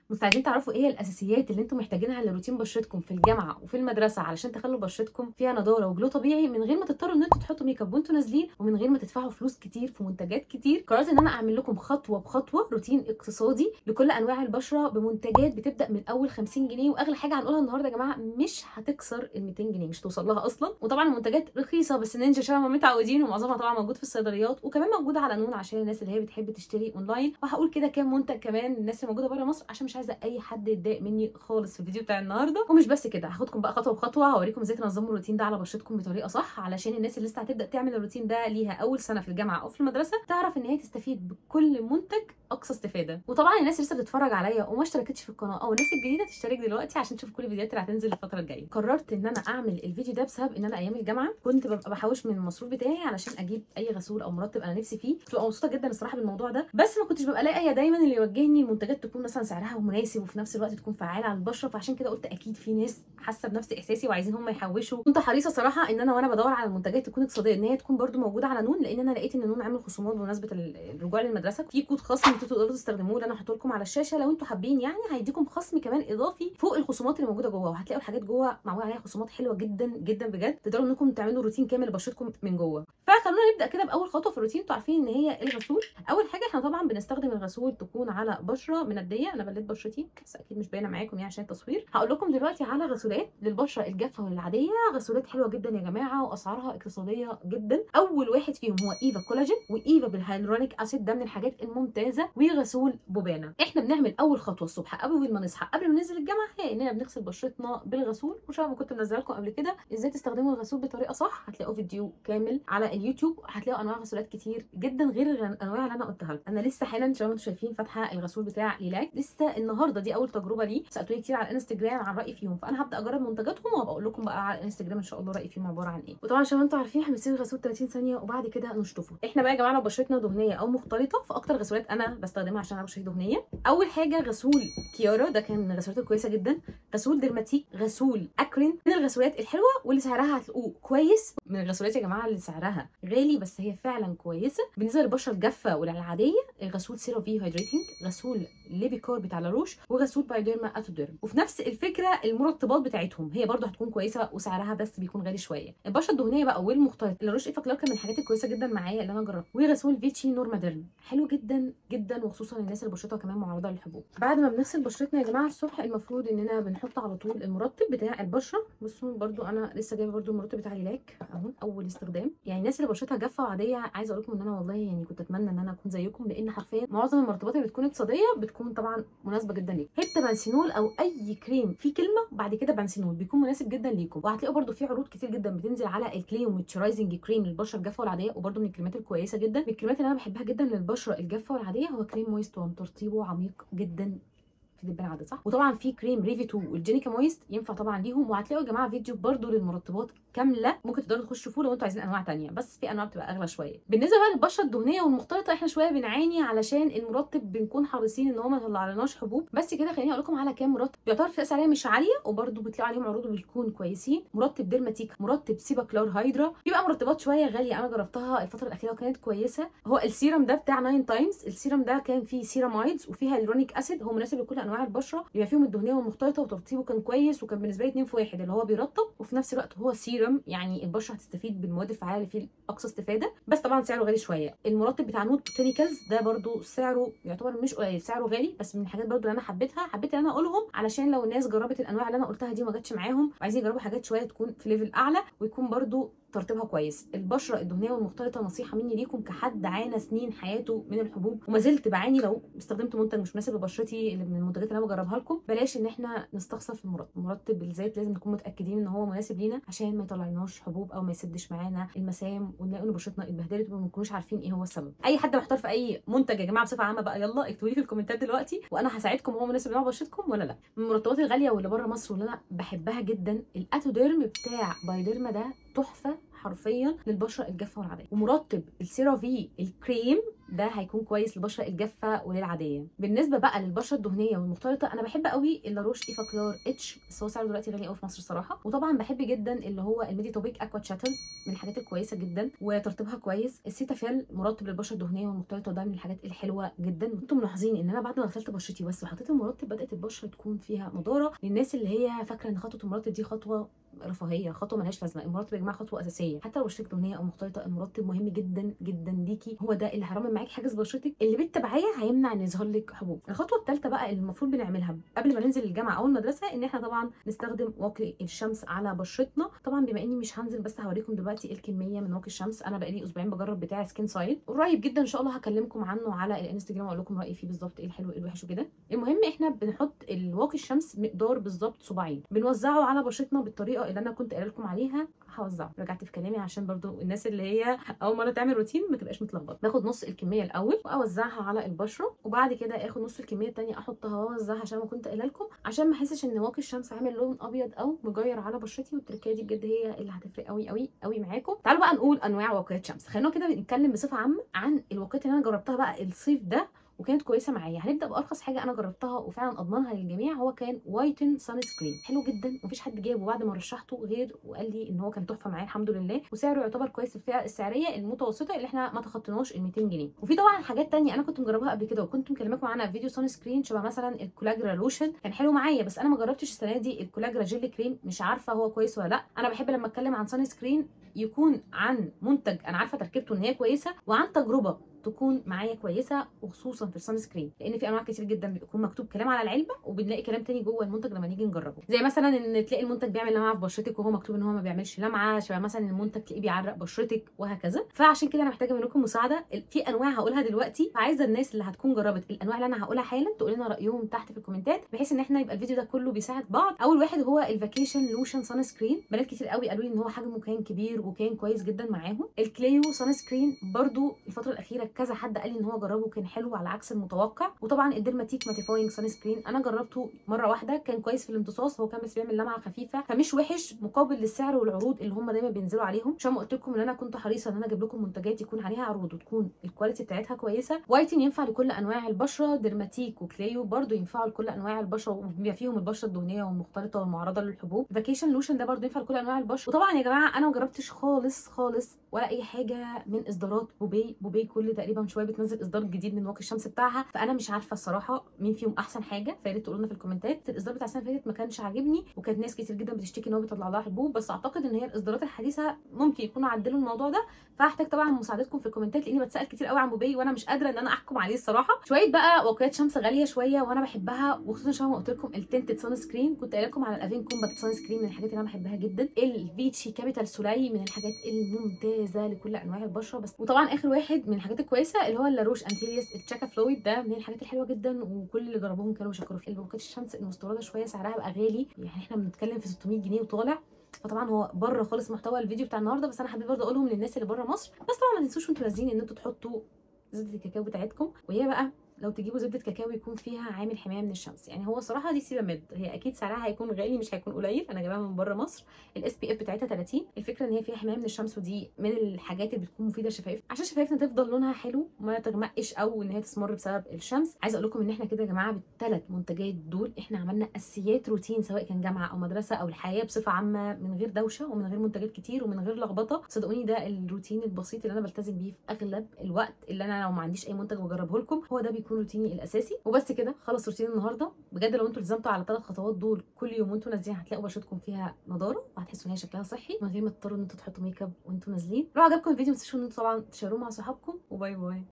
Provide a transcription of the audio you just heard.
مستعدين تعرفوا ايه هي الاساسيات اللي انتم محتاجينها لروتين بشرتكم في الجامعه وفي المدرسه علشان تخلوا بشرتكم فيها نضاره وجلو طبيعي من غير ما تضطروا ان انتوا تحطوا ميك اب وانتوا نازلين ومن غير ما تدفعوا فلوس كتير في منتجات كتير قررت ان انا اعمل لكم خطوه بخطوه روتين اقتصادي لكل انواع البشره بمنتجات بتبدا من اول 50 جنيه واغلى حاجه هنقولها النهارده يا جماعه مش هتكسر ال 200 جنيه مش توصل لها اصلا وطبعا المنتجات رخيصه بس نينجا شبه ما متعودين ومعظمها طبعا موجود في الصيدليات وكمان موجوده على نون عشان الناس اللي هي بتحب تشتري اونلاين وهقول كده كام منتج كمان الناس اللي موجوده بره مصر عشان مش عايزه اي حد يتضايق مني خالص في الفيديو بتاع النهارده ومش بس كده هاخدكم بقى خطوه بخطوه هوريكم ازاي تنظموا الروتين ده على بشرتكم بطريقه صح علشان الناس اللي لسه هتبدا تعمل الروتين ده ليها اول سنه في الجامعه او في المدرسه تعرف ان هي تستفيد بكل منتج اقصى استفاده وطبعا الناس اللي لسه بتتفرج عليا وما اشتركتش في القناه او الناس الجديده تشترك دلوقتي عشان تشوف كل الفيديوهات اللي هتنزل الفتره الجايه قررت ان انا اعمل الفيديو ده بسبب ان انا ايام الجامعه كنت ببقى بحوش من المصروف بتاعي علشان اجيب اي غسول او مرطب انا نفسي فيه كنت ببقى مبسوطه جدا الصراحه بالموضوع ده بس ما كنتش ببقى لاقيه دايما اللي يوجهني المنتجات تكون مثلا سعرها مناسب وفي نفس الوقت تكون فعاله على البشره فعشان كده قلت اكيد في ناس حاسه بنفس احساسي وعايزين هم يحوشوا كنت حريصه صراحه ان انا وانا بدور على المنتجات تكون اقتصاديه ان هي تكون برده موجوده على نون لان انا لقيت ان نون عامل خصومات بمناسبه الرجوع للمدرسه في كود خصم انتوا تقدروا تستخدموه اللي انا هحطه لكم على الشاشه لو انتوا حابين يعني هيديكم خصم كمان اضافي فوق الخصومات اللي موجوده جوه وهتلاقوا الحاجات جوه معمول عليها خصومات حلوه جدا جدا بجد تقدروا انكم تعملوا روتين كامل لبشرتكم من جوه فخلونا نبدا كده باول خطوه في الروتين انتوا عارفين ان هي الغسول اول حاجه احنا طبعا بنستخدم الغسول تكون على بشره منديه انا بليت بشرتي بس اكيد مش باينه معاكم يعني عشان التصوير هقول لكم دلوقتي على غسولات للبشره الجافه والعاديه غسولات حلوه جدا يا جماعه واسعارها اقتصاديه جدا اول واحد فيهم هو ايفا كولاجين وايفا بالهيالورونيك اسيد ده من الحاجات الممتازه وغسول بوبانا احنا بنعمل اول خطوه الصبح قبل ما نصحى قبل ما ننزل الجامعه هي اننا بنغسل بشرتنا بالغسول وشبه ما كنت منزله لكم قبل كده ازاي تستخدموا الغسول بطريقه صح هتلاقوا فيديو كامل على اليوتيوب هتلاقوا انواع غسولات كتير جدا غير الانواع اللي انا قلتها لكم انا لسه حالا زي ما انتم شايفين فاتحه الغسول بتاع ليلاك لسه النهارده دي اول تجربه لي سالتوني كتير على الانستجرام عن رايي فيهم فانا هبدا اجرب منتجاتهم وهبقى اقول لكم بقى على الانستجرام ان شاء الله رايي فيهم عباره عن ايه وطبعا عشان انتم عارفين احنا بنسيب الغسول 30 ثانيه وبعد كده نشطفه احنا بقى يا جماعه لو بشرتنا دهنيه او مختلطه فاكتر غسولات انا بستخدمها عشان انا بشرتي دهنيه اول حاجه غسول كيارا ده كان من الغسولات الكويسه جدا غسول ديرماتيك غسول اكرين من الغسولات الحلوه واللي سعرها هتلاقوه كويس من الغسولات يا جماعه اللي سعرها غالي بس هي فعلا كويسه بالنسبه للبشره الجافه والعاديه غسول سيرافي هايدريتنج غسول ليبيكور بتاع لاروش وغسول بايديرما اتوديرم وفي نفس الفكره المرطبات بتاعتهم هي برضو هتكون كويسه وسعرها بس بيكون غالي شويه البشره الدهنيه بقى والمختلط لاروش ايفا كلار كان من الحاجات الكويسه جدا معايا اللي انا جربتها وغسول فيتشي نورماديرم حلو جدا جدا وخصوصا الناس اللي بشرتها كمان معرضه للحبوب بعد ما بنغسل بشرتنا يا جماعه الصبح المفروض اننا بنحط على طول المرطب بتاع البشره بصوا برضو انا لسه جايبه برضو المرطب بتاع ليلاك اهو اول استخدام يعني الناس اللي بشرتها جافه وعاديه عايزه اقول لكم ان انا والله يعني كنت اتمنى ان انا اكون زيكم لان حرفيا معظم المرطبات اللي بتكون اقتصاديه بتكون طبعا مناسبه جدا ليكم هيبتا بنسينول او اي كريم فيه كلمه بعد كده بنسينول بيكون مناسب جدا ليكم وهتلاقوا برضو في عروض كتير جدا بتنزل على الكلي مويسترايزنج كريم للبشره الجافه والعاديه وبرضو من الكريمات الكويسه جدا من الكريمات اللي انا بحبها جدا للبشره الجافه والعاديه هو كريم مويست وان ترطيبه عميق جدا في دبان عادة صح وطبعا في كريم ريفي 2 والجينيكا مويست ينفع طبعا ليهم وهتلاقوا يا جماعه فيديو برضو للمرطبات كامله ممكن تقدروا تخشوا تشوفوه لو انتوا عايزين انواع تانية بس في انواع بتبقى اغلى شويه بالنسبه بقى للبشره الدهنيه والمختلطه احنا شويه بنعاني علشان المرطب بنكون حريصين ان هو ما يطلعلناش حبوب بس كده خليني اقول لكم على كام مرطب بيعتبر فئه سعريه مش عاليه وبرضو بتلاقوا عليهم عروض وبيكون كويسين مرطب ديرماتيك مرطب سيبا كلار هايدرا في بقى مرطبات شويه غاليه انا جربتها الفتره الاخيره وكانت كويسه هو السيرم ده بتاع 9 تايمز السيرم ده كان فيه سيرامايدز وفيه هيلورونيك اسيد هو مناسب لكل انواع البشره بيبقى فيهم الدهنيه والمختلطه وترطيبه كان كويس وكان بالنسبه لي 2 في 1 اللي هو بيرطب وفي نفس الوقت هو سيرم يعني البشره هتستفيد بالمواد الفعاله اللي فيه اقصى استفاده بس طبعا سعره غالي شويه المرطب بتاع نوت بوتانيكالز ده برده سعره يعتبر مش قليل سعره غالي بس من الحاجات برده اللي انا حبيتها حبيت ان انا اقولهم علشان لو الناس جربت الانواع اللي انا قلتها دي وما جاتش معاهم وعايزين يجربوا حاجات شويه تكون في ليفل اعلى ويكون برده ترطيبها كويس البشره الدهنيه والمختلطه نصيحه مني ليكم كحد عانى سنين حياته من الحبوب وما زلت بعاني لو استخدمت منتج مش مناسب لبشرتي اللي من المنتجات اللي انا بجربها لكم بلاش ان احنا نستخسر في المرطب المرطب بالذات لازم نكون متاكدين ان هو مناسب لينا عشان ما يطلعناش حبوب او ما يسدش معانا المسام ونلاقي ان بشرتنا اتبهدلت وما نكونوش عارفين ايه هو السبب اي حد محتار في اي منتج يا جماعه بصفه عامه بقى يلا اكتبوا لي في الكومنتات دلوقتي وانا هساعدكم هو مناسب لنوع بشرتكم ولا لا من المرطبات الغاليه واللي بره مصر واللي انا بحبها جدا الاتوديرم بتاع بايديرما ده تحفه حرفيا للبشره الجافه والعاديه ومرطب السيرافي الكريم ده هيكون كويس للبشره الجافه وللعاديه بالنسبه بقى للبشره الدهنيه والمختلطه انا بحب قوي اللاروش ايفاكلار اتش بس هو سعره دلوقتي غالي قوي في مصر الصراحه وطبعا بحب جدا اللي هو الميدي توبيك اكوا تشاتل من الحاجات الكويسه جدا وترطيبها كويس السيتافيل مرطب للبشره الدهنيه والمختلطه ده من الحاجات الحلوه جدا انتم ملاحظين ان انا بعد ما غسلت بشرتي بس وحطيت المرطب بدات البشره تكون فيها نضاره للناس اللي هي فاكره ان خطوه المرطب دي خطوه رفاهيه خطوه ملهاش لازمه المرطب يا جماعه خطوه اساسيه حتى لو بشرتك دهنيه او مختلطه المرطب مهم جدا جدا ليكي هو ده اللي هيرمم معاكي حاجز بشرتك اللي بالتبعيه هيمنع ان يظهر لك حبوب الخطوه الثالثه بقى اللي المفروض بنعملها قبل ما ننزل الجامعه او المدرسه ان احنا طبعا نستخدم واقي الشمس على بشرتنا طبعا بما اني مش هنزل بس هوريكم دلوقتي الكميه من واقي الشمس انا بقالي اسبوعين بجرب بتاع سكين سايد قريب جدا ان شاء الله هكلمكم عنه على الانستجرام واقول لكم رايي فيه بالظبط ايه الحلو ايه الوحش وكده المهم احنا بنحط الواقي الشمس مقدار بالظبط صباعين بنوزعه على بشرتنا بالطريقه اللي انا كنت قايله لكم عليها هوزعه رجعت في كلامي عشان برضو الناس اللي هي اول مره تعمل روتين ما تبقاش متلخبطه باخد نص الكميه الاول واوزعها على البشره وبعد كده اخد نص الكميه الثانيه احطها واوزعها عشان ما كنت قايله لكم عشان ما احسش ان واقي الشمس عامل لون ابيض او مجير على بشرتي والتركيه دي بجد هي اللي هتفرق قوي قوي قوي معاكم تعالوا بقى نقول انواع واقيات شمس خلينا كده نتكلم بصفه عامه عن الواقيات اللي انا جربتها بقى الصيف ده وكانت كويسه معايا هنبدا بارخص حاجه انا جربتها وفعلا اضمنها للجميع هو كان وايتن سان سكرين حلو جدا ومفيش حد جابه بعد ما رشحته غير وقال لي ان هو كان تحفه معايا الحمد لله وسعره يعتبر كويس في الفئه السعريه المتوسطه اللي احنا ما تخطيناش ال 200 جنيه وفي طبعا حاجات تانية انا كنت مجربها قبل كده وكنت مكلماكم عنها في فيديو سان سكرين شبه مثلا الكولاجرا لوشن كان حلو معايا بس انا ما جربتش السنه دي الكولاجرا جيل كريم مش عارفه هو كويس ولا لا انا بحب لما اتكلم عن سان سكرين يكون عن منتج انا عارفه تركيبته ان هي كويسه وعن تجربه تكون معايا كويسه وخصوصا في السان سكرين لان في انواع كتير جدا بيكون مكتوب كلام على العلبه وبنلاقي كلام تاني جوه المنتج لما نيجي نجربه زي مثلا ان تلاقي المنتج بيعمل لمعه في بشرتك وهو مكتوب ان هو ما بيعملش لمعه شبه مثلا المنتج تلاقيه بيعرق بشرتك وهكذا فعشان كده انا محتاجه منكم مساعده في انواع هقولها دلوقتي فعايزه الناس اللي هتكون جربت الانواع اللي انا هقولها حالا تقول لنا رايهم تحت في الكومنتات بحيث ان احنا يبقى الفيديو ده كله بيساعد بعض اول واحد هو الفاكيشن لوشن سان سكرين بنات كتير قوي قالوا لي ان هو حجمه كان كبير وكان كويس جدا معاهم الكليو سان سكرين برضو الفتره الاخيره كذا حد قال لي ان هو جربه كان حلو على عكس المتوقع وطبعا الديرماتيك ماتيفاينج سان سكرين انا جربته مره واحده كان كويس في الامتصاص هو كان بس بيعمل لمعه خفيفه فمش وحش مقابل للسعر والعروض اللي هم دايما بينزلوا عليهم عشان ما قلت لكم ان انا كنت حريصه ان انا اجيب لكم منتجات يكون عليها عروض وتكون الكواليتي بتاعتها كويسه وايتن ينفع لكل انواع البشره ديرماتيك وكليو برضو ينفعوا لكل انواع البشره وبيبقى فيهم البشره الدهنيه والمختلطه والمعرضه للحبوب فاكيشن لوشن ده برضو ينفع لكل انواع البشره وطبعا يا جماعه انا ما جربتش خالص خالص ولا اي حاجه من اصدارات بوبي بوبي كل تقريبا شويه بتنزل اصدار جديد من واقي الشمس بتاعها فانا مش عارفه الصراحه مين فيهم احسن حاجه فيا ريت تقولوا لنا في الكومنتات الاصدار بتاع السنه اللي فاتت ما كانش عاجبني وكانت ناس كتير جدا بتشتكي ان هو بيطلع لها حبوب بس اعتقد ان هي الاصدارات الحديثه ممكن يكونوا عدلوا الموضوع ده فهحتاج طبعا مساعدتكم في الكومنتات لاني بتسال كتير قوي عن بوبي وانا مش قادره ان انا احكم عليه الصراحه شويه بقى واقيات شمس غاليه شويه وانا بحبها وخصوصا شبه ما قلت لكم التنتد سان سكرين كنت قايله لكم على الافين كومباكت سان سكرين من الحاجات اللي انا بحبها جدا الفيتشي كابيتال سولاي من الحاجات الممتازه لكل انواع البشره بس وطبعا اخر واحد من الحاجات الكويسه اللي هو اللاروش انتيريس التشاكا فلويد ده من الحاجات الحلوه جدا وكل اللي جربوهم كانوا بيشكروا فيه البوكات الشمس المستورده شويه سعرها بقى غالي يعني احنا بنتكلم في 600 جنيه وطالع فطبعا هو بره خالص محتوى الفيديو بتاع النهارده بس انا حبيت برضه اقولهم للناس اللي بره مصر بس طبعا ما تنسوش وانتوا نازلين ان انتوا تحطوا زبده الكاكاو بتاعتكم وهي بقى لو تجيبوا زبده كاكاو يكون فيها عامل حمايه من الشمس يعني هو صراحه دي سيباميد هي اكيد سعرها هيكون غالي مش هيكون قليل انا جايباها من بره مصر الاس بي اف بتاعتها 30 الفكره ان هي فيها حمايه من الشمس ودي من الحاجات اللي بتكون مفيده للشفايف عشان شفايفنا تفضل لونها حلو وما تغمقش او ان هي تسمر بسبب الشمس عايزه اقول لكم ان احنا كده يا جماعه بالثلاث منتجات دول احنا عملنا اساسيات روتين سواء كان جامعه او مدرسه او الحياه بصفه عامه من غير دوشه ومن غير منتجات كتير ومن غير لخبطه صدقوني ده الروتين البسيط اللي انا بلتزم بيه في اغلب الوقت اللي انا لو ما عنديش اي منتج بجربه لكم هو ده بيكون روتيني الاساسي وبس كده خلص روتين النهارده بجد لو انتوا التزمتوا على الثلاث خطوات دول كل يوم وانتوا نازلين هتلاقوا بشرتكم فيها نضاره وهتحسوا ان هي شكلها صحي من غير ما تضطروا ان انتوا تحطوا ميك اب وانتوا نازلين لو عجبكم الفيديو ما تنسوش ان انتوا طبعا تشيروه مع صحابكم وباي باي